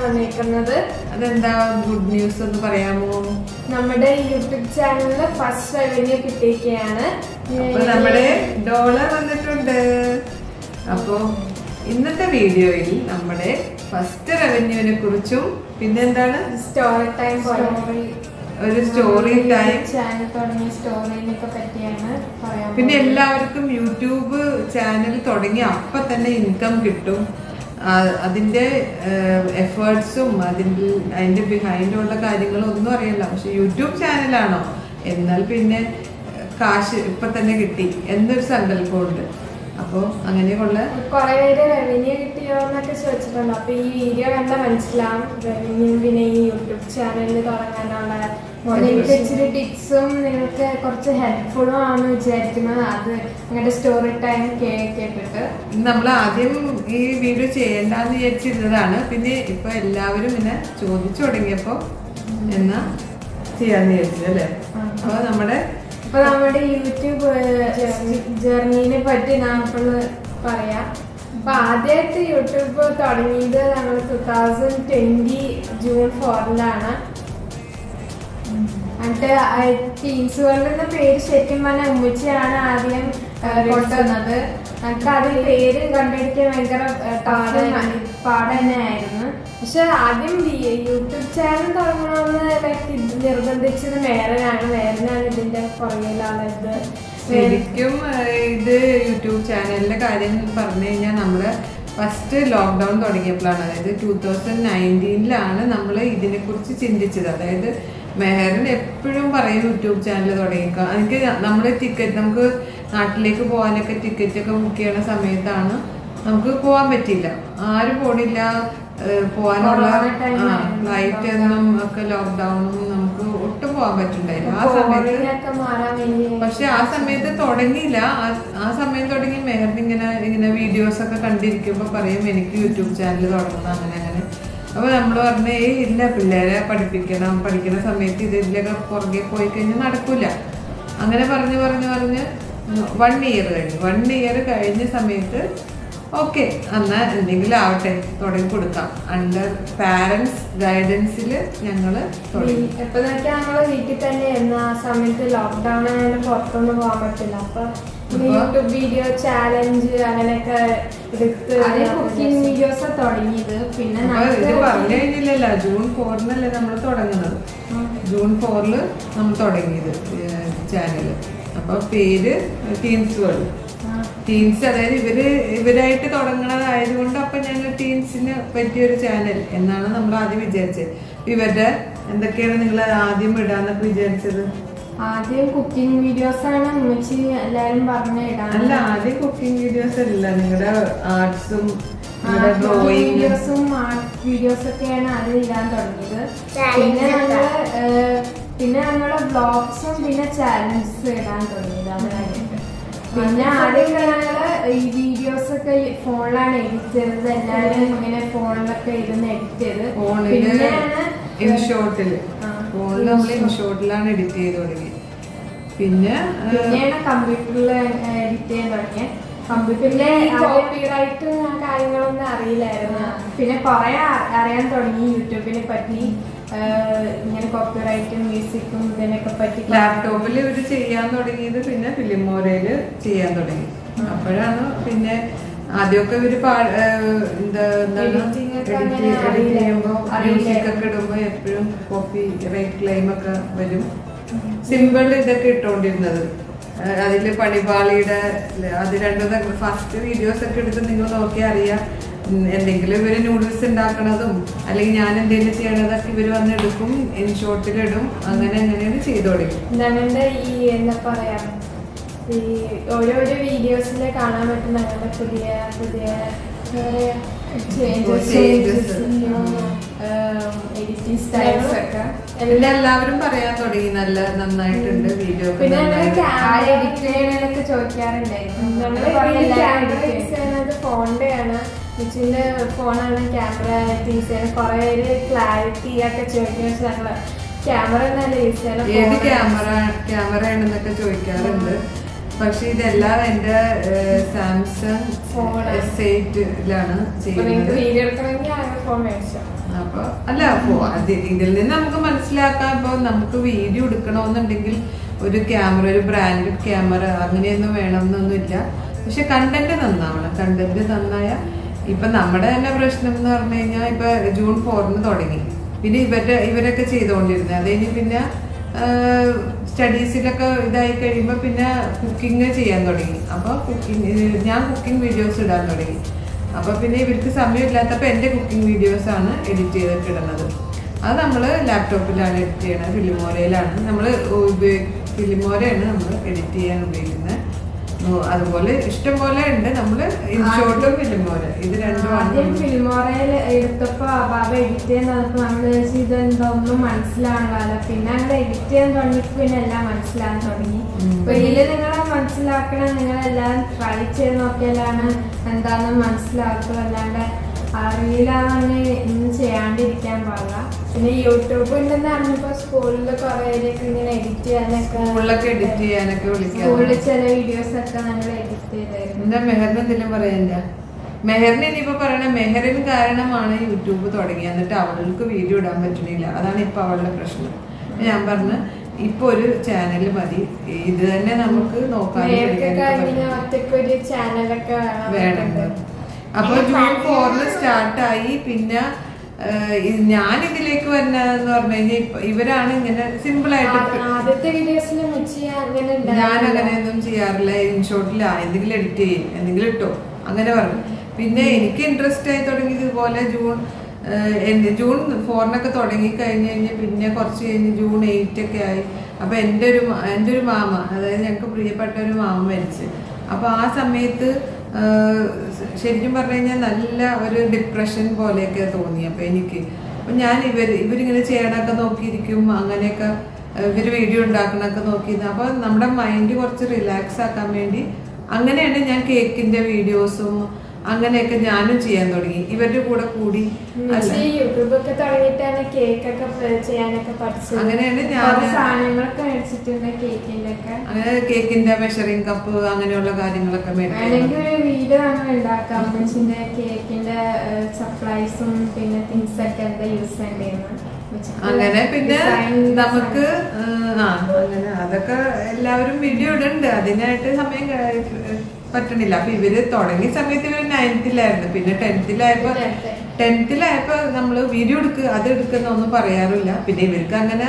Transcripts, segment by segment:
വന്നിരിക്കുന്നത് അതെന്താ good news എന്ന് പറയാമോ നമ്മുടെ യൂട്യൂബ് ചാനലിൽ ഫസ്റ്റ് റവന്യൂ കിട്ടിയിരിക്കുകയാണ് അപ്പൊ നമ്മുടെ ഡോളർ വന്നിട്ടുണ്ട് അപ്പോ ഇന്നത്തെ വീഡിയോയിൽ നമ്മുടെ ഫസ്റ്റ് റവന്യൂവിനെ കുറിച്ചും പിന്നെന്താണ് സ്റ്റോറി ടൈം സ്റ്റോറി ഒരു സ്റ്റോറി ടൈം ചാനൽ തുടങ്ങിയ സ്റ്റോറിനൊക്കെ പറ്റിയാണ് പറയാൻ പിന്നെ എല്ലാവർക്കും യൂട്യൂബ് ചാനൽ തുടങ്ങി അപ്പൊ തന്നെ ഇൻകം കിട്ടും ആ, അതിന്റെ എഫേർട്സും അതിൻ്റെ അതിന്റെ ബിഹൈൻഡുള്ള കാര്യങ്ങളും ഒന്നും അറിയില്ല പക്ഷെ യൂട്യൂബ് ചാനലാണോ എന്നാൽ പിന്നെ ഏഹ്, കാശ് ഇപ്പൊ തന്നെ കിട്ടി എന്നൊരു സങ്കല്പമുണ്ട് അപ്പോൾ അങ്ങനെയുള്ള കുറെ പേര് റവന്യൂ കിട്ടിയോ എന്നൊക്കെ ചോദിച്ചിട്ടുണ്ട് അപ്പൊ ഈ വീഡിയോ കണ്ടാൽ മനസ്സിലാവും റവന്യൂ പിന്നെ ഈ യൂട്യൂബ് ചാനൽ തുടങ്ങാനുള്ള നിങ്ങൾക്ക് ഇച്ചിരി ടിപ്സും നിങ്ങൾക്ക് കുറച്ച് ഹെൽപ്ഫുള്ളും ആണെന്ന് വിചാരിക്കുന്നത് അത് നിങ്ങളുടെ സ്റ്റോറി ടൈം കേട്ടിട്ട് നമ്മൾ ആദ്യം ഈ വീഡിയോ ചെയ്യേണ്ടെന്ന് വിചാരിച്ചിരുന്നതാണ് പിന്നെ ഇപ്പൊ എല്ലാവരും ഇങ്ങനെ ചോദിച്ചു തുടങ്ങിയപ്പോ എന്നാ ചെയ്യാന്ന് വിചാരിച്ചു അല്ലേ അപ്പൊ നമ്മുടെ അപ്പൊ നമ്മുടെ യൂട്യൂബ് ജേർണീനെ പറ്റി നമുക്കൊന്ന് പറയാം അപ്പൊ ആദ്യമായിട്ട് യൂട്യൂബ് തുടങ്ങിയത് നമ്മൾ ടൂ തൗസൻഡ് ട്വന്റി ജൂൺ ഫോറിലാണ് എന്നിട്ട് ടീംസ് വേൾഡ് എന്ന പേര് ശരിക്കും പറഞ്ഞാൽ ഉമ്മച്ചിയാണ് ആദ്യം ആ, കൊണ്ടുവന്നത് എന്നിട്ട് അതിൽ പേര് കണ്ടുപിടിക്കാൻ ഭയങ്കര പാട് പാട് തന്നെയായിരുന്നു പക്ഷെ ആദ്യം വി- യൂട്യൂബ് ചാനൽ തുടങ്ങണമെന്ന് like ഇത് നിർബന്ധിച്ചത് മേരനാണ് മേരനാണ് ഇതിന്റെ പുറകിലാണത് ശരിക്കും ഏഹ്, ഇത് യൂട്യൂബ് ചാനലിന്റെ കാര്യം പറഞ്ഞു കഴിഞ്ഞാൽ നമ്മള് ഫസ്റ്റ് ലോക്ക്ഡൗൺ തുടങ്ങിയപ്പോഴാണ് അതായത് ടൂ തൗസൻഡ് നയൻറ്റീനിലാണ് നമ്മൾ ഇതിനെക്കുറിച്ച് ചിന്തിച്ചത് അതായത് മെഹറിൻ എപ്പോഴും പറയും യൂട്യൂബ് ചാനൽ തുടങ്ങിക്കോ എനിക്ക് നമ്മൾ ടിക്കറ്റ് നമുക്ക് നാട്ടിലേക്ക് പോകാനൊക്കെ ടിക്കറ്റ് ഒക്കെ ബുക്ക് ചെയ്യണ സമയത്താണ് നമുക്ക് പോകാൻ പറ്റിയില്ല ആരും പോണില്ല ഏഹ്, പോകാനുള്ള Corona time ആയിരുന്നു. ഫ്ലൈറ്റ് ഒന്നും ഒക്കെ ലോക്ക്ഡൗണും നമുക്ക് ഒട്ടും പോകാൻ പറ്റുണ്ടായില്ല ആ സമയത്ത് ഫോണിലൊക്കെ മാറാൻ വേണ്ടി പക്ഷെ ആ സമയത്ത് തുടങ്ങിയില്ല ആ- ആ സമയം തുടങ്ങി മെഹറിന് ഇങ്ങനെ ഇങ്ങനെ വീഡിയോസ് ഒക്കെ കണ്ടിരിക്കുമ്പോ പറയും എനിക്ക് യൂട്യൂബ് ചാനൽ തുടങ്ങണം അങ്ങനെ അങ്ങനെ അപ്പൊ നമ്മൾ പറഞ്ഞു ഏയ് ഇല്ല പിള്ളേരെ പഠിപ്പിക്കണം പഠിക്കുന്ന സമയത്ത് ഇതിലൊക്കെ പുറകെ പോയി കഴിഞ്ഞാൽ നടക്കൂല അങ്ങനെ പറഞ്ഞു പറഞ്ഞു പറഞ്ഞ് വൺ ഇയർ കഴിഞ്ഞു വൺ ഇയർ കഴിഞ്ഞ സമയത്ത് ഓക്കെ എന്നാ എന്തെങ്കിലും ആവട്ടെ തുടങ്ങി കൊടുക്കാം അണ്ടർ പാരന്റ്സ് ഗൈഡൻസിൽ ഞങ്ങള് തുടങ്ങി എപ്പൊ നോക്കിയാൽ നമ്മള് വീട്ടിൽ തന്നെ എന്ന ആ സമയത്ത് ലോക്ക്ഡൌൺ ആയതുകൊണ്ട് പുറത്തൊന്നും പോകാൻ പറ്റില്ല അപ്പൊ അപ്പൊ- യൂട്യൂബ് വീഡിയോ ചാലഞ്ച് അങ്ങനെയൊക്കെ എടുത്ത് ആദ്യം കുക്കിംഗ് വീഡിയോസ് തുടങ്ങിയത് പിന്നെ അപ്പൊ ഇത് നമുക്ക് പറഞ്ഞു കഴിഞ്ഞില്ലല്ലോ ജൂൺ ഫോറിനല്ലേ നമ്മൾ തുടങ്ങുന്നത് ജൂൺ ഫോറില് നമ്മൾ തുടങ്ങിയത് ചാനല് അപ്പൊ പേര് ടീൻസ് വേൾഡ് ടീൻസ് അതായത് ഇവര് ഇവരായിട്ട് തുടങ്ങണതായതുകൊണ്ട് അപ്പൊ ഞങ്ങൾ ടീൻസിന് പറ്റിയൊരു ചാനൽ എന്നാണ് നമ്മൾ ആദ്യം വിചാരിച്ചത് ഇവരുടെ എന്തൊക്കെയാണ് നിങ്ങൾ ആദ്യം ഇടാന്നൊക്കെ വിചാരിച്ചത് ആദ്യം കുക്കിംഗ് വീഡിയോസ് ആണ് ഉമ്മച്ചി എല്ലാരും പറഞ്ഞു ഇടാൻ അല്ല ആദ്യം കുക്കിംഗ് വീഡിയോസ് അല്ല നിങ്ങളുടെ ആർട്സും നിങ്ങളുടെ ഡ്രോയിങ് വീഡിയോസും ആർട്ട് വീഡിയോസ് ഒക്കെയാണ് ആദ്യം ഇടാൻ തുടങ്ങിയത് പിന്നെ ഞങ്ങള് ഏഹ്, പിന്നെ ഞങ്ങള് ബ്ലോഗ്സും പിന്നെ ചാലഞ്ചസ് ഇടാൻ തുടങ്ങിയത് അത് കഴിഞ്ഞിട്ട് പിന്നെ ആദ്യം ഞങ്ങള് ഈ വീഡിയോസ് ഒക്കെ ഫോണിലാണ് എഡിറ്റ് ചെയ്തത് എല്ലാവരും ഇങ്ങനെ ഫോണിലൊക്കെ ഇരുന്ന് എഡിറ്റ് ചെയ്ത് ഫോണില് പിന്നെയാണ് ഇൻഷോട്ടില് ആ. ഫോണിൽ നമ്മൾ ഇൻഷോട്ടിലാണ് എഡിറ്റ് ചെയ്ത് തുടങ്ങി പിന്നെ ആ, പിന്നെയാണ് കമ്പ്യൂട്ടറിൽ എഡിറ്റ് ചെയ്യാൻ തുടങ്ങിയത് പിന്നെ ഈ കമ്പ്യൂട്ടറിലെ കോപ്പിറൈറ്റ് കാര്യങ്ങളൊന്നും അറിയില്ലായിരുന്നു പിന്നെ കുറെ അറിയാൻ തുടങ്ങി യൂട്യൂബിനെ പറ്റി ആഹ് ഇങ്ങനെ കോപ്പിറൈറ്റും മ്യൂസിക്കും ഇതിനൊക്കെ പറ്റി ലാപ്ടോപ്പിൽ ഇവര് ചെയ്യാൻ തുടങ്ങിയത് പിന്നെ ഫിലിമോരയില് ചെയ്യാൻ തുടങ്ങി അപ്പോഴാണ് പിന്നെ ആദ്യമൊക്കെ ഇവര് പാ- ഏഹ് എന്താ എന്താണ് Editing ഒക്കെ edit അങ്ങനെ edit അറിയില്ല. ചെയ്യുമ്പോ അറിയില്ല. മ്യൂസിക് ഒക്കെ ഇടുമ്പോ എപ്പോഴും കോപ്പി റൈറ്റ് ക്ലെയിം ഒക്കെ വരും സിമ്പിൾ ഇതൊക്കെ ഇട്ടോണ്ടിരുന്നത് ഏഹ് അതില് പണിപാളിയുടെ ല- അത് രണ്ടും ഫസ്റ്റ് വീഡിയോസ് ഒക്കെ എടുത്ത് നിങ്ങൾ നോക്കിയാൽ അറിയാം ഉം, എന്തെങ്കിലും ഇവര് നൂഡിൽസ് ഉണ്ടാക്കണതും അല്ലെങ്കിൽ ഞാൻ എന്തെങ്കിലും ചെയ്യണതൊക്കെ ഇവര് വന്ന് എടുക്കും ഇൻഷോട്ടിലിടും അങ്ങനെ അങ്ങനെയാണ് ചെയ്തു തുടങ്ങി ഞങ്ങളുടെ ഈ എന്താ പറയാ ഈ ഓരോരോ വീഡിയോസിൽ കാണാൻ പറ്റും ഞങ്ങളുടെ പുതിയ പുതിയ എന്താ പറയാ, changes. Changes. എഡിറ്റിംഗ് സ്റ്റൈൽസ് ഒക്കെ പിന്നെ എല്ലാവരും പറയാൻ തുടങ്ങി നല്ല നന്നായിട്ടുണ്ട് വീഡിയോ പിന്നെ ഞങ്ങൾ ആര് എഡിറ്റ് ചെയ്യണമെന്നൊക്കെ ചോദിക്കാറുണ്ടായിരുന്നു ഞങ്ങൾ ഞങ്ങള് പറഞ്ഞ എല്ലാവരും ക്യാമറ edit യൂസ് ചെയ്യും. ചെയ്യുന്നത് ഫോണിന്റെ ആണ് മിച്ചിന്റെ ഫോണാണ് ക്യാമറ യൂസ് ചെയ്യുന്നത് കുറെ പേര് ക്ലാരിറ്റി ഒക്കെ ചോദിക്കുന്ന പക്ഷെ ഞങ്ങള് ക്യാമറ തന്നെയല്ല യൂസ് ഏത് ചെയ്യുന്നത് ക്യാമറ ക്യാമറ ആണെന്നൊക്കെ ചോദിക്കാറുണ്ട് പക്ഷെ ഇതെല്ലാം എന്റെ സാംസങ് Phone. എസ് എയ്റ്റിലാണ് അപ്പൊ നിങ്ങൾക്ക് ചെയ്യുന്നത് വീഡിയോ എടുക്കണമെങ്കിൽ അങ്ങനെ ഫോൺ മേടിച്ചോ ആ, അപ്പൊ അല്ല അപ്പോ അത് ഇതിൽ നിന്ന് നമുക്ക് മനസ്സിലാക്കാം ഇപ്പൊ നമുക്ക് വീഡിയോ എടുക്കണമെന്നുണ്ടെങ്കിൽ ഒരു ക്യാമറ ഒരു ബ്രാൻഡഡ് ക്യാമറ അങ്ങനെയൊന്നും വേണമെന്നൊന്നുമില്ല പക്ഷെ കണ്ടന്റ് നന്നാവണം കണ്ടന്റ് നന്നായ ഇപ്പൊ നമ്മുടെ തന്നെ പ്രശ്നം എന്ന് പറഞ്ഞു കഴിഞ്ഞാൽ ഇപ്പൊ ജൂൺ ഫോറിന് തുടങ്ങി പിന്നെ ഇവരുടെ ഇവരൊക്കെ ചെയ്തുകൊണ്ടിരുന്നത് അത് കഴിഞ്ഞ് പിന്നെ സ്റ്റഡീസിലൊക്കെ ഇതായി കഴിയുമ്പോൾ പിന്നെ കുക്കിംഗ് ചെയ്യാൻ തുടങ്ങി അപ്പോൾ കുക്കിംഗ് ഞാൻ കുക്കിംഗ് വീഡിയോസ് ഇടാൻ തുടങ്ങി അപ്പോൾ പിന്നെ ഇവർക്ക് സമയമില്ലാത്തപ്പോൾ എൻ്റെ കുക്കിംഗ് വീഡിയോസ് ആണ് എഡിറ്റ് ചെയ്തിട്ട് ഇടുന്നത് അത് നമ്മൾ ലാപ്ടോപ്പിലാണ് എഡിറ്റ് ചെയ്യണത് ഫിലിമോരയിലാണ് നമ്മൾ ഫിലിമോരയാണ് നമ്മൾ എഡിറ്റ് ചെയ്യാൻ ഉപയോഗിക്കുന്നത് ഓ, അതുപോലെ ഇഷ്ടം പോലെ ഉണ്ട് നമ്മൾ ഇൻഷോട്ടും ഫിലിമോര ഇത് രണ്ടുമാണ് ആദ്യം ഫിലിമോറയിൽ എടുത്തപ്പോ ബാബ എഡിറ്റ് ചെയ്യാൻ തന്നപ്പോ നമ്മൾ വിചാരിച്ചു ഇത് എന്താ മനസ്സിലാണല്ലോ പിന്നെ അങ്ങനെ എഡിറ്റ് ചെയ്യാൻ തുടങ്ങിയപ്പോ പിന്നെ എല്ലാം മനസ്സിലാകാൻ തുടങ്ങി അപ്പൊ ഇതില് നിങ്ങളെ മനസ്സിലാക്കണം നിങ്ങളെല്ലാം ട്രൈ ചെയ്ത് നോക്കിയാലാണ് എന്താണെന്ന് മനസ്സിലാക്കുക അല്ലാണ്ട് അറിയില്ലാന്ന് ഇന്ന് ചെയ്യാണ്ടിരിക്കാൻ പാടില്ല പിന്നെ യൂട്യൂബ് ഉണ്ടെന്ന് അറിഞ്ഞപ്പോ സ്കൂളിൽ കുറെ പേരൊക്കെ ഇങ്ങനെ എഡിറ്റ് ചെയ്യാനൊക്കെ സ്കൂളിലൊക്കെ എഡിറ്റ് ചെയ്യാനൊക്കെ വിളിക്കാം സ്കൂളിൽ ചില വീഡിയോസ് ഒക്കെ നമ്മൾ എഡിറ്റ് ചെയ്തായിരുന്നു എന്താ മെഹറിന് എന്തെങ്കിലും പറയാനില്ല മെഹറിന് ഇനിയിപ്പോ പറയണ മെഹറിന് കാരണമാണ് യൂട്യൂബ് തുടങ്ങി എന്നിട്ട് അവൾക്ക് വീഡിയോ ഇടാൻ പറ്റണില്ല അതാണ് ഇപ്പൊ അവളുടെ പ്രശ്നം ഞാൻ പറഞ്ഞു ഇപ്പൊ ഒരു ചാനൽ മതി ഇത് തന്നെ നമുക്ക് നോക്കാനും നേരത്തെ പഠിക്കാനൊക്കെ ഇങ്ങനെ പറ്റും. ഒറ്റയ്ക്ക് ഒരു ചാനലൊക്കെ വേണം അപ്പൊ ജൂൺ ഫോറിന് സ്റ്റാർട്ടായി പിന്നെ ഞാൻ ഇതിലേക്ക് വരുന്നതെന്ന് പറഞ്ഞു കഴിഞ്ഞാൽ ഇപ്പൊ- ഇവരാണ് ഇങ്ങനെ സിമ്പിൾ ആയിട്ട് ആദ്യത്തെ വീഡിയോസിൽ മുച്ചി അങ്ങനെ ഞാൻ ഉണ്ടായിരുന്നില്ല. അങ്ങനെയൊന്നും ചെയ്യാറില്ല ഇൻഷോട്ടില്ല എന്തെങ്കിലും എഡിറ്റ് ചെയ്യും എന്തെങ്കിലും ഇട്ടോ അങ്ങനെ പറഞ്ഞു പിന്നെ എനിക്ക് ഇൻട്രസ്റ്റ് ആയി തുടങ്ങിയത് ഇതുപോലെ ജൂൺ ഏഹ്, എന്റെ ജൂൺ ഫോറിനൊക്കെ തുടങ്ങി കഴിഞ്ഞ് കഴിഞ്ഞ് പിന്നെ കുറച്ച് കഴിഞ്ഞ് ജൂൺ എയ്റ്റ് ഒക്കെ ആയി അപ്പൊ എൻ്റെ ഒരു മ- എൻ്റെ ഒരു മാമ അതായത് ഞങ്ങൾക്ക് പ്രിയപ്പെട്ട ഒരു മാമ മരിച്ച് അപ്പൊ ആ സമയത്ത് ഏഹ്, ശരിക്കും പറഞ്ഞു കഴിഞ്ഞാൽ നല്ല ഒരു ഡിപ്രഷൻ പോലെയൊക്കെ തോന്നി അപ്പൊ എനിക്ക് അപ്പൊ ഞാൻ ഇവർ ഇവരിങ്ങനെ ചെയ്യണൊക്കെ നോക്കിയിരിക്കും അങ്ങനെയൊക്കെ ഇവർ വീഡിയോ ഉണ്ടാക്കണൊക്കെ നോക്കിയിരുന്നു അപ്പോൾ നമ്മുടെ മൈൻഡ് കുറച്ച് റിലാക്സ് ആക്കാൻ വേണ്ടി അങ്ങനെയാണ് ഞാൻ കേക്കിന്റെ വീഡിയോസും അങ്ങനെയൊക്കെ ഞാനും ചെയ്യാൻ തുടങ്ങി ഇവരുടെ കൂടെ കൂടി അല്ല മുച്ചി യൂട്യൂബ് ഒക്കെ തുടങ്ങിയിട്ടാണ് കേക്ക് ഒക്കെ പ്ര- ചെയ്യാനൊക്കെ പഠിച്ചത് അങ്ങനെയാണ് ഞാൻ- കുറേ സാധനങ്ങളൊക്കെ മേടിച്ചിട്ടുണ്ട് കേക്കിന്റെ ഒക്കെ അങ്ങനെ കേക്കിന്റെ മെഷറിംഗ് കപ്പ് അങ്ങനെയുള്ള കാര്യങ്ങളൊക്കെ മേടിക്കാൻ വേണമെങ്കിൽ ഒരു വീഡിയോ നമ്മൾ ഉണ്ടാക്കാം മുച്ചിന്റെ കേക്കിന്റെ സപ്ലൈസും പിന്നെ തിങ്സ് ഒക്കെ എന്താ യൂസ് ചെയ്യേണ്ടതെന്ന് വെച്ചിട്ട് അങ്ങനെ പിന്നെ design നമുക്ക് ഏഹ്, ആ അങ്ങനെ അതൊക്കെ എല്ലാവരും വീഡിയോ ഇടുന്നുണ്ട് അതിനായിട്ട് സമയം ക- പറ്റണില്ല അപ്പൊ ഇവര് തുടങ്ങിയ സമയത്ത് ഇവര് നയൻത്തിലായിരുന്നു പിന്നെ ടെൻത്തിലായപ്പോ Tenth. ടെൻത്തിലായപ്പോ നമ്മള് വീഡിയോ എടുക്കുക അത് എടുക്കുന്ന ഒന്നും പറയാറില്ല പിന്നെ ഇവർക്ക് അങ്ങനെ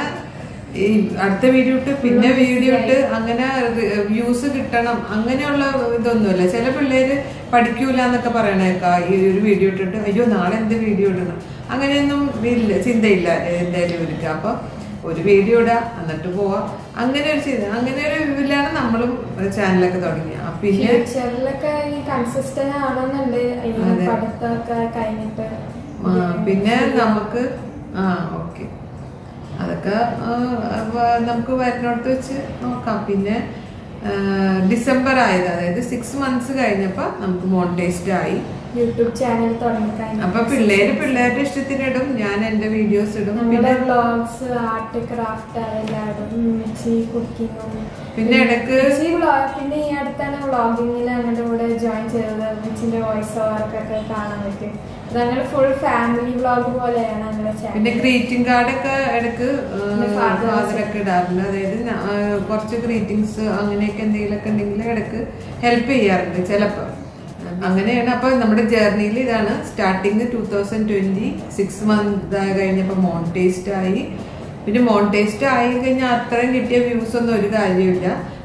ഈ അടുത്ത വീഡിയോ ഇട്ട് പിന്നെ വീഡിയോ ഇട്ട് അങ്ങനെ വ്യൂസ് കിട്ടണം അങ്ങനെയുള്ള ഇതൊന്നുമില്ല ചില പിള്ളേര് പഠിക്കൂല എന്നൊക്കെ പറയണേക്കാ ഈ ഒരു വീഡിയോ ഇട്ടിട്ട് അയ്യോ നാളെ എന്ത് വീഡിയോ ഇടണം അങ്ങനെയൊന്നും ഇല്ല ചിന്തയില്ല എന്തായാലും ഇവർക്ക് അപ്പൊ ഒരു വീഡിയോ ഇടാ എന്നിട്ട് പോവാ അങ്ങനെ ഒരു ചിന്ത അങ്ങനെ ഒരു ഇതിലാണ് നമ്മളും ചാനലൊക്കെ തുടങ്ങിയത് ആ, പിന്നെ ഫ്യൂച്ചറിലൊക്കെ ഈ കൺസിസ്റ്റന്റ് ആവണമെന്നുണ്ട് ഈ അതെ. പഠിത്തമൊക്കെ കഴിഞ്ഞിട്ട് ആ, പിന്നെ നമുക്ക് ആ ഓക്കെ അതൊക്കെ ആ, വ- നമുക്ക് വരുന്നിടത്ത് വെച്ച് നോക്കാം പിന്നെ ആ, ഡിസംബർ ആയത് അതായത് സിക്സ് മന്ത്സ് കഴിഞ്ഞപ്പോ നമുക്ക് മോണിറ്റൈസ്ഡ് ആയി യൂട്യൂബ് ചാനൽ തുടങ്ങിക്കഴിഞ്ഞു അപ്പൊ പിള്ളേര് പിള്ളേരുടെ ഇഷ്ടത്തിന് ഇടും ഞാൻ എന്റെ വീഡിയോസ് ഇടും നമ്മുടെ പിന്നെ വ്ളോഗ്സ് ആർട്ട് ക്രാഫ്റ്റ് അതെല്ലാം മിച്ചി കുക്കിങ്ങും പിന്നെ ഇടയ്ക്ക് മിച്ചി വ്ളോഗ് പിന്നെ ഈ അടുത്താണ് വ്ളോഗിങ്ങിൽ ഞങ്ങളുടെ കൂടെ ജോയിൻ ചെയ്തത് മിച്ചിന്റെ വോയിസ് ഓവർക്കൊക്കെ കാണാൻ പറ്റും അത് ഞങ്ങളുടെ ഫുൾ ഫാമിലി വ്ളോഗ് പോലെയാണ് ഞങ്ങളുടെ പിന്നെ ചാനൽ ഗ്രീറ്റിംഗ് കാർഡൊക്കെ ഇടക്ക് പിന്നെ fathers. ഫാദറൊക്കെ ഇടാറുണ്ട് അതായത് ഞാ- ആ, കുറച്ച് ഗ്രീറ്റിംഗ്സ് അങ്ങനെയൊക്കെ എന്തെങ്കിലുമൊക്കെ ഉണ്ടെങ്കിൽ ഇടക്ക് ഹെൽപ്പ് ചെയ്യാറുണ്ട് ചിലപ്പോൾ അങ്ങനെയാണ് അപ്പൊ നമ്മുടെ ജേർണിയിൽ ഇതാണ് starting two thousand twenty six month കഴിഞ്ഞപ്പോൾ മോണിറ്റൈസ്ഡ് ആയി പിന്നെ മോണിറ്റൈസ്ഡ് ആയി കഴിഞ്ഞാൽ അത്രയും കിട്ടിയ വ്യൂസ് ഒന്നും ഒരു കാര്യമില്ല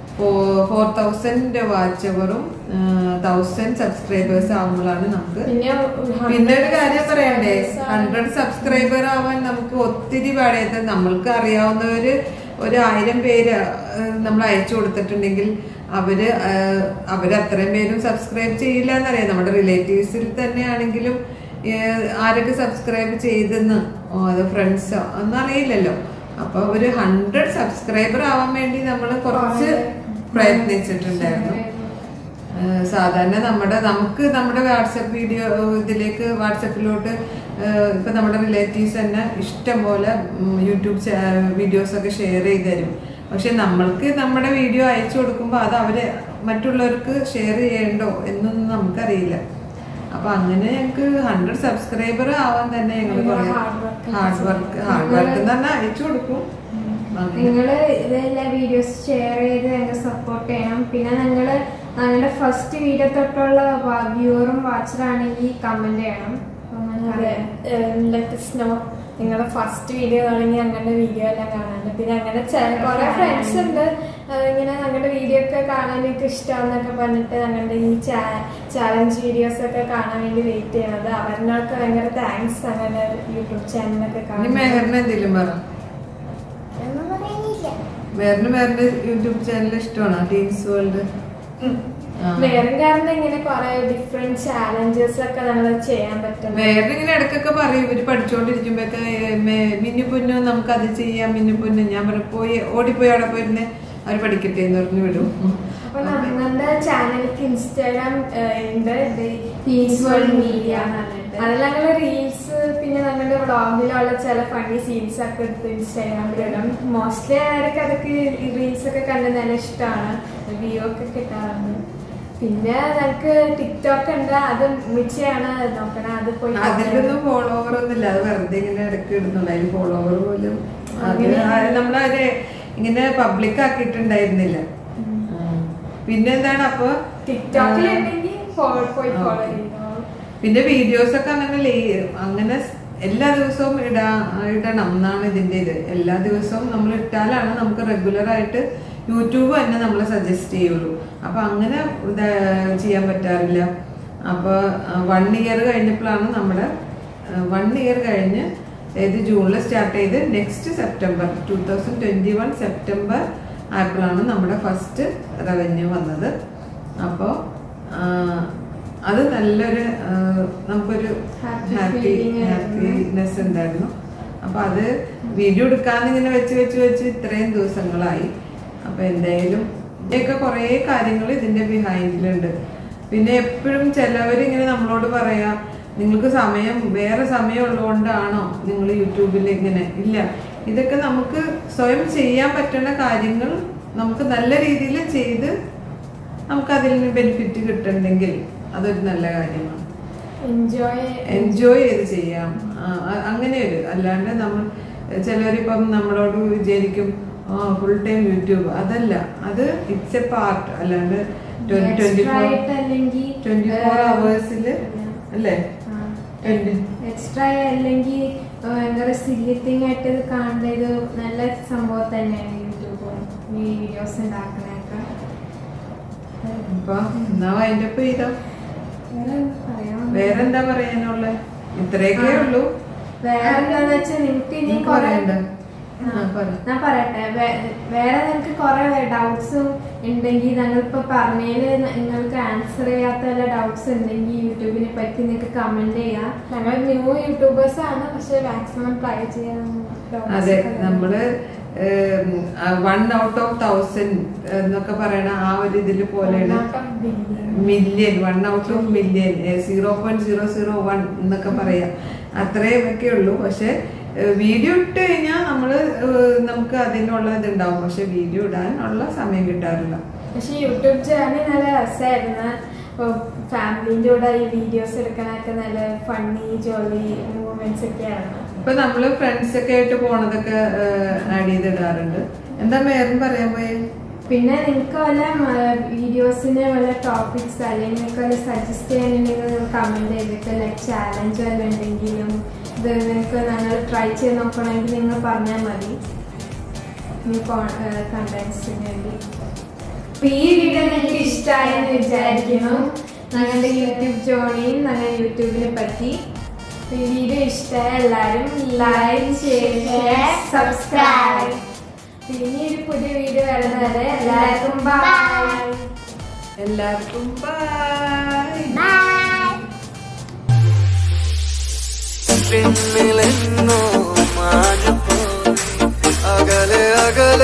ഫോർ തൗസൻഡ് വാച്ച് അവറും തൗസൻഡ് സബ്സ്ക്രൈബേഴ്സ് ആകുമ്പോഴാണ് നമുക്ക് പിന്നെ പിന്നെ ഒരു കാര്യം പറയണ്ടേ ഹൺഡ്രഡ് സബ്സ്ക്രൈബർ ആവാൻ നമുക്ക് ഒത്തിരി പാടേത് നമ്മൾക്ക് അറിയാവുന്നവര് ഒരു ആയിരം പേര് ഏഹ്, നമ്മൾ അയച്ചു കൊടുത്തിട്ടുണ്ടെങ്കിൽ അവര് ഏഹ്, അവര് അത്രയും പേരും സബ്സ്ക്രൈബ് ചെയ്യില്ല എന്നറിയാം നമ്മുടെ റിലേറ്റീവ്സിൽ തന്നെ ആണെങ്കിലും ഏഹ്, ആരൊക്കെ സബ്സ്ക്രൈബ് ചെയ്തെന്ന് ഓ, അത് ഫ്രണ്ട്സോ ഒന്നും അറിയില്ലല്ലോ അപ്പൊ ഒരു ഹൺഡ്രഡ് സബ്സ്ക്രൈബർ ആവാൻ വേണ്ടി നമ്മൾ കുറച്ച് പ്രയത്നിച്ചിട്ടുണ്ടായിരുന്നു ഏഹ് സാധാരണ നമ്മുടെ നമുക്ക് നമ്മുടെ വാട്സപ്പ് വീഡിയോ ഇതിലേക്ക് വാട്സപ്പിലോട്ട് ഏഹ് ഇപ്പൊ നമ്മുടെ റിലേറ്റീവ്സ് തന്നെ ഇഷ്ടം പോലെ ഉം, യൂട്യൂബ് വീഡിയോസ് ഒക്കെ ഷെയർ ചെയ്ത് തരും പക്ഷെ നമ്മൾക്ക് നമ്മുടെ വീഡിയോ അയച്ചു കൊടുക്കുമ്പോൾ അത് അവര് മറ്റുള്ളവർക്ക് ഷെയർ ചെയ്യണ്ടോ എന്നൊന്നും നമുക്കറിയില്ല അപ്പൊ അങ്ങനെ ഞങ്ങക്ക് ഹൺഡ്രഡ് സബ്സ്ക്രൈബർ ആവാൻ തന്നെ ഞങ്ങൾ ഭയങ്കര കുറെ hard work hard work hard work തന്നെ അയച്ചു കൊടുക്കും അങ്ങനെ. നിങ്ങൾ ഇതെല്ലാം വീഡിയോസ് ഷെയർ ചെയ്ത് ഞങ്ങൾ സപ്പോർട്ട് ചെയ്യണം പിന്നെ നിങ്ങൾ ഞങ്ങളുടെ ഫസ്റ്റ് വീഡിയോ തൊട്ടുള്ള വ്യൂവറും വാച്ചറാണെങ്കിൽ കമന്റ് ചെയ്യണം അപ്പൊ ഞങ്ങൾക്ക് ലെറ്റസ് നോ നിങ്ങളുടെ ഫസ്റ്റ് വീഡിയോ ആണെങ്കിൽ ഞങ്ങളുടെ വീഡിയോ എല്ലാം കാണാനുണ്ട് പിന്നെ അങ്ങനെ കുറെ ഫ്രണ്ട്സ് ഉണ്ട് ആ, ഇങ്ങനെ ഞങ്ങളുടെ വീഡിയോ ഒക്കെ കാണാൻ എനിക്ക് ഇഷ്ടമാണെന്നൊക്കെ പറഞ്ഞിട്ട് ഞങ്ങളുടെ ഈ ചാലഞ്ച് വീഡിയോസ് ഒക്കെ കാണാൻ വേണ്ടി വെയിറ്റ് ചെയ്യണത് അവരിനൊക്കെ ഭയങ്കര താങ്ക്സ് അങ്ങനെ യൂട്യൂബ് ചാനലൊക്കെ ഇനി കാണാൻ മെഹറിന് എന്തെങ്കിലും പറ ഒന്നും പറയുന്നില്ല മെഹറിന് മെഹറിന്റെ യൂട്യൂബ് ചാനൽ ഇഷ്ടമാണോ ടീംസ് വേൾഡ് ആ. വേറെ കാരണം ഇങ്ങനെ കുറെ ഡിഫറെന്റ് ചാലഞ്ചസ് ഒക്കെ നമ്മൾ ചെയ്യാൻ പറ്റും വേറെ ഇങ്ങനെ ഇടയ്ക്കൊക്കെ പറയും ഇവര് പഠിച്ചുകൊണ്ടിരിക്കുമ്പോഴൊക്കെ മിന്നു പൊന്നു നമുക്ക് അത് ചെയ്യാം മിന്നു പൊന്നു ഞാൻ പറയും പോയി ഓടിപ്പോയി അവിടെ പോയിരുന്ന് അവർ പഠിക്കട്ടെ എന്ന് പറഞ്ഞു വിടും അപ്പൊ നമ്മളുടെ ചാനലിക്ക് ഇൻസ്റ്റാഗ്രാം ഉണ്ട് Teens World Media എന്ന് പറഞ്ഞിട്ട്. അതിൽ ഞങ്ങള് റീൽസ് പിന്നെ ഞങ്ങളുടെ വ്ളോഗിലുള്ള ചില ഫണ്ണി സീൻസ് ഒക്കെ എടുത്ത് ഇൻസ്റ്റാഗ്രാമിൽ ഇടും മോസ്റ്റ്ലി ആരൊക്കെ അതൊക്കെ റീൽസ് ഒക്കെ കണ്ട് നല്ല ഇഷ്ടമാണ് വ്യൂ ഒക്കെ കിട്ടാറുണ്ട് പിന്നെ ഞങ്ങൾക്ക് ടിക്ടോക്ക് ഉണ്ട് അത് മിച്ചയാണ് നോക്കണം അത് പോയി അതിലൊന്നും ഫോളോവർ ഒന്നുമില്ല അത് വെറുതെ ഇങ്ങനെ ഇടയ്ക്ക് ഇടുന്നുള്ളൂ അതിൽ ഫോളോവർ പോലും അങ്ങനെ. നമ്മളത് ഇങ്ങനെ പബ്ലിക് ആക്കിയിട്ടുണ്ടായിരുന്നില്ല ആ. പിന്നെന്താണ് അപ്പൊ ടിക്ടോക്കിൽ ആ, ഉണ്ടെങ്കിൽ ഫോ- പോയി ആ. ഫോളോ ചെയ്തോ പിന്നെ വീഡിയോസ് ഒക്കെ അങ്ങനെ ലേ- അങ്ങനെ സ് എല്ലാ ദിവസവും ഇടാ ഇടണം എന്നാണ് ഇതിന്റെ ഇത് എല്ലാ ദിവസവും നമ്മൾ ഇട്ടാലാണ് നമുക്ക് റെഗുലർ ആയിട്ട് യൂട്യൂബ് തന്നെ നമ്മളെ സജസ്റ്റ് ചെയ്യുള്ളൂ അപ്പൊ അങ്ങനെ ഇത് ചെയ്യാൻ പറ്റാറില്ല അപ്പൊ വൺ ഇയർ കഴിഞ്ഞപ്പോഴാണ് നമ്മുടെ വൺ ഇയർ കഴിഞ്ഞ് ഏത് ജൂണിൽ സ്റ്റാർട്ട് ചെയ്ത് next September two thousand twenty one September ആയപ്പോഴാണ് നമ്മുടെ ഫസ്റ്റ് റവന്യൂ വന്നത് അപ്പോൾ അത് നല്ലൊരു ആ, നമുക്കൊരു Happy ഹാപ്പി feeling ആയിരുന്നു. ഹാപ്പിനെസ് ഉണ്ടായിരുന്നു അപ്പൊ അത് വീഡിയോ എടുക്കാന്ന് ഇങ്ങനെ വെച്ച് വെച്ച് വെച്ച് ഇത്രയും ദിവസങ്ങളായി അപ്പൊ എന്തായാലും ഇതിന്റെയൊക്കെ കുറേ കാര്യങ്ങൾ ഇതിന്റെ ബിഹൈൻഡിലുണ്ട് പിന്നെ എപ്പോഴും ചിലവർ ഇങ്ങനെ നമ്മളോട് പറയാ നിങ്ങൾക്ക് സമയം വേറെ സമയം ഉള്ളതുകൊണ്ടാണോ നിങ്ങൾ യൂട്യൂബിൽ ഇങ്ങനെ ഇല്ല ഇതൊക്കെ നമുക്ക് സ്വയം ചെയ്യാൻ പറ്റുന്ന കാര്യങ്ങൾ നമുക്ക് നല്ല രീതിയിൽ ചെയ്ത് നമുക്ക് അതിൽ നിന്ന് ബെനിഫിറ്റ് കിട്ടുന്നുണ്ടെങ്കിൽ അതൊരു നല്ല കാര്യമാണ് എൻജോയ് എൻജോയ് ചെയ്ത് ചെയ്യാം ആ, അ- അങ്ങനെ ഒരു അല്ലാണ്ട് നമ്മൾ ചിലരിപ്പം നമ്മളോട് വിചാരിക്കും ഫുൾ ടൈം യൂട്യൂബ് അതല്ല അത് ഇറ്റ്സ് എ പാർട്ട് അല്ലാണ്ട് ട്വന്റി എക്സ്ട്രാ ആയിട്ട് അല്ലെങ്കിൽ ട്വന്റി ഫോർ അവേഴ്സിൽ അല്ലേ ട്വന്റി എക്സ്ട്രാ അല്ലെങ്കിൽ ഭയങ്കര സില്ലിത്തിങ് ആയിട്ട് ഇത് കാണേണ്ട ഇത് നല്ല സംഭവം തന്നെയാണ് യൂട്യൂബും ഈ വീഡിയോസ് ഉണ്ടാക്കണൊക്കെ അപ്പൊ എന്നാ വൈൻഡപ്പ് ചെയ്തോ വേറെ എന്താ പറയാൻ വേറെന്താ പറയാനുള്ള ഇത്രയൊക്കെ ആ. ഉള്ളൂ വേറെ എന്താന്ന് വെച്ചാൽ നിങ്ങൾക്ക് ഇനി നിങ്ങൾക്ക് കുറെ പറയണ്ട? ആ, പറ. ഞാൻ പറയട്ടെ വേ- വേറെ നിങ്ങൾക്ക് കുറെ ഡൗട്ട്സും ഉണ്ടെങ്കിൽ ഞങ്ങളിപ്പോ പറഞ്ഞതില് നിങ്ങൾക്ക് ആൻസർ ചെയ്യാത്ത വല്ല ഡൗട്ട്സ് ഉണ്ടെങ്കിൽ യൂട്യൂബിനെ പറ്റി നിങ്ങൾക്ക് കമന്റ് ചെയ്യാം ഞങ്ങൾ ന്യൂ യൂട്യൂബേഴ്സ് ആണ് പക്ഷെ മാക്സിമം ട്രൈ ചെയ്യാൻ അതെ നമ്മള് വൺ ഔട്ട് ഓഫ് തൗസൻഡ് എന്നൊക്കെ പറയണ ആ ഒരു ഇതില് പോലെയാണ് million one out of million zero point zero zero one എന്നൊക്കെ പറയാം അത്രയും ഒക്കെ ഉള്ളൂ പക്ഷെ വീഡിയോ ഇട്ട് കഴിഞ്ഞാൽ നമ്മള് ഏഹ്, നമുക്ക് അതിനുള്ള ഇതുണ്ടാവും പക്ഷെ വീഡിയോ ഇടാനുള്ള സമയം കിട്ടാറില്ല പക്ഷെ യൂട്യൂബ് ചാനൽ നല്ല രസമായിരുന്നു ഫാമിലിന്റെ കൂടെ ഈ വീഡിയോസ് എടുക്കാനൊക്കെ നല്ല ഫണ്ണി ജോലി മൂവ്മെന്റ്സ് ഒക്കെയാണ് ഇപ്പൊ നമ്മള് ഫ്രണ്ട്സ് ഒക്കെ ആയിട്ട് പോണതൊക്കെ ആഡ് ചെയ്തിടാറുണ്ട് എന്താ മേറും പറയാൻ പോയേ പിന്നെ നിങ്ങൾക്ക് വല്ല വീഡിയോസിന് വല്ല ടോപ്പിക്സ് അല്ലെങ്കിൽ നിങ്ങൾക്ക് വല്ല സജസ്റ്റ് ചെയ്യാനുണ്ടെങ്കിൽ കമന്റ് ചെയ്തിട്ട് ലൈക്ക് ചാലഞ്ച് വല്ല ഉണ്ടെങ്കിലും ഇത് നിങ്ങൾക്ക് ഞങ്ങൾ ട്രൈ ചെയ്ത് നോക്കണമെങ്കിൽ നിങ്ങൾ പറഞ്ഞാൽ മതി കണ്ടന്റ്സിന് വേണ്ടി അപ്പൊ ഈ വീഡിയോ നിങ്ങൾക്ക് ഇഷ്ടമായെന്ന് വിചാരിക്കുന്നു ഞങ്ങളുടെ യൂട്യൂബ് ജോണിയും ഞങ്ങളുടെ യൂട്യൂബിനെ പറ്റി ഈ വീഡിയോ ഇഷ്ടമായ എല്ലാവരും ലൈക്ക് ഷെയർ സബ്സ്ക്രൈബ് ഇനി ഒരു പുതിയ വീഡിയോ വരുന്നത് എല്ലാവർക്കും ബൈ എല്ലാവർക്കും ബൈ ബൈ പിന്നിലെന്നോ മാഞ്ഞു പോയി അകലെ അകലെ